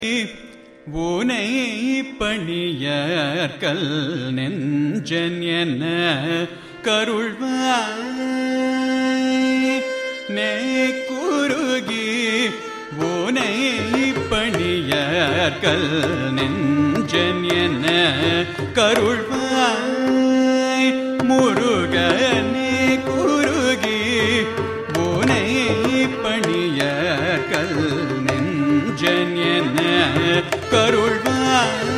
ஊனை பணியற்கல் நெஞ்சன் என்ன கருள்வாய் நே குருகி ஊனை பணியற்கல் நெஞ்சன் என்ன கருள்வாய் முருகனே குருகி ஊனை பணியற்கல் நெஞ்சன் என்ன கருள்வாய்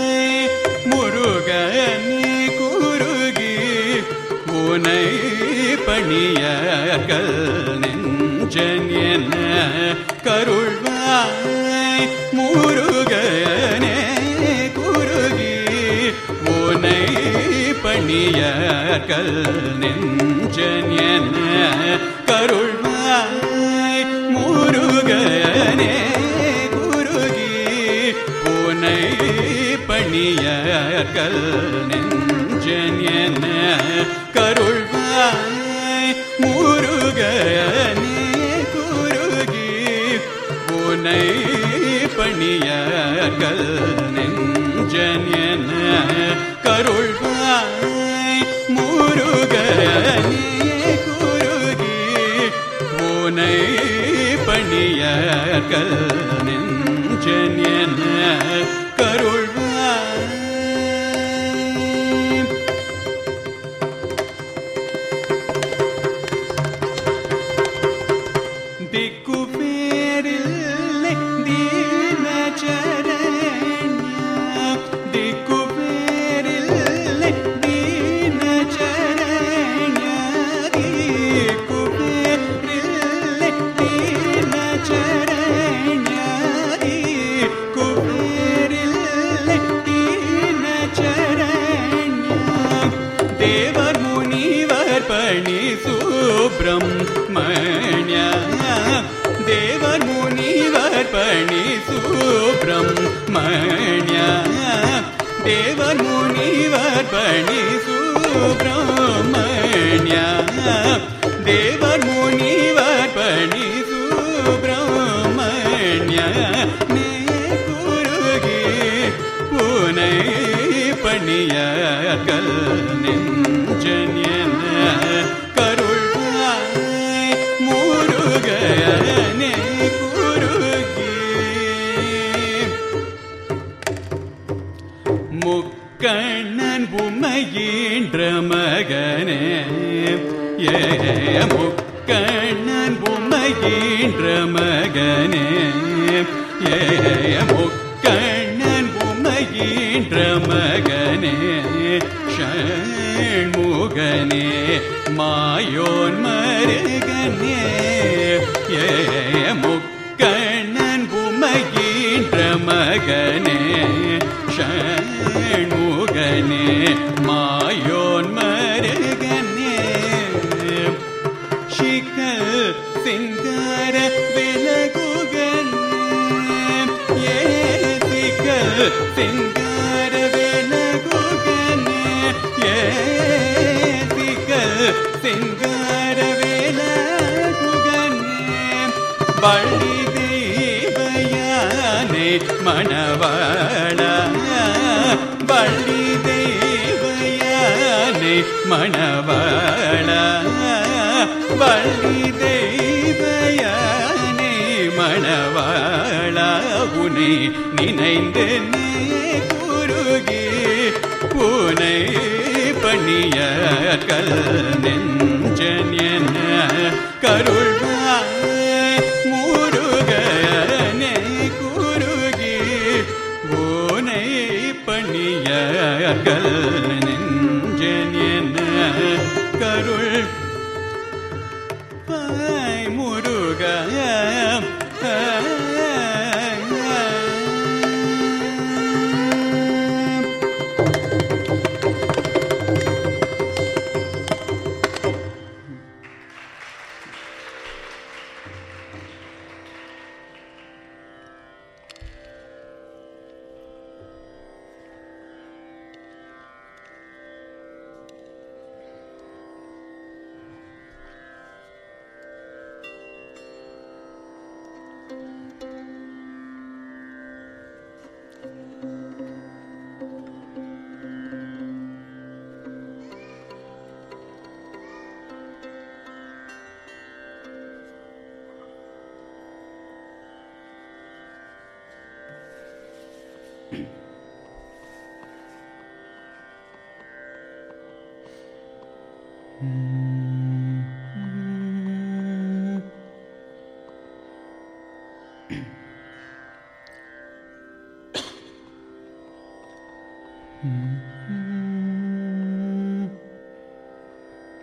முருகனே குருகி உனை பணியர்கள் நெஞ்சன் என்ன கருள்வாய் முருகனே குருகி உனை பணியர்கள் நெஞ்சன் என்ன கருள்வாய் முருகனே குருகி உனை பணியர்கள் நெஞ்சன் என்ன கருள்வாய் முருகனே குருகி உனை பணியர்கள் நெஞ்சன் என்ன கருள்வாய் முருகனே குருகி உனை பணியர்கள் நெஞ்சன் என்ன கருள்வாய் திக்கு பேரில்லை தீனச்சரண்ய திக்கு பேரில்லை தீனச்சரண்ய திக்கு பேரில்லை தீனச்சரண்ய திக்கு பேரில்லை தீனச்சரண்ய தேவர் முனிவர் பணி சுப்பிரமணிய தேவர் முனிவர் பணி சுப்பிரமணிய தேவர் முனிவர் பணி சுப்பிரமணிய தேவர் முனிவர் பணி சுப்பிரமணிய நே குருகி பூனை பணியர்கள் நெஞ்சன் என்ன கருள்வாய் முருகனே குருகி முக்கண்ணன் உமையின்ற மகனே ஏ முக்கண்ணன் உமையின்ற மகனே ஏ முக்கண்ணன் உமையின்ற மகனே ஷண்முகனே மாயோன் மருகனே ஏ முக்கண்ணன் உமையின்ற மகனே ஷண்முகனே மாயோன் மருகனே ಶಿಖ ಸಿಂಗಾರ ಬೆಲಗುಗನೆ ಏ ಶಿಖ ಸಿಂಗಾರ ಬೆಲಗುಗನೆ ಏ ಶಿಖ ಸಿಂಗಾರ ಬೆಲಗುಗನೆ ಬಳ್ಳಿ ದೇವಯಾನೆ ಮಣವಾಳ ಬಳ್ಳಿ ದೇವಯಾನೆ மணவாள வள்ளி தெய்வயானே மணவாள உனை நினைந்து நீ குருகி பூனை பணிய கல் நெஞ்சன் என்ன கருள்வாய் முருகனே குருகி பூனை பணிய கல் நெஞ்சன் என்ன கருள் பாய் முருக Mm-hmm.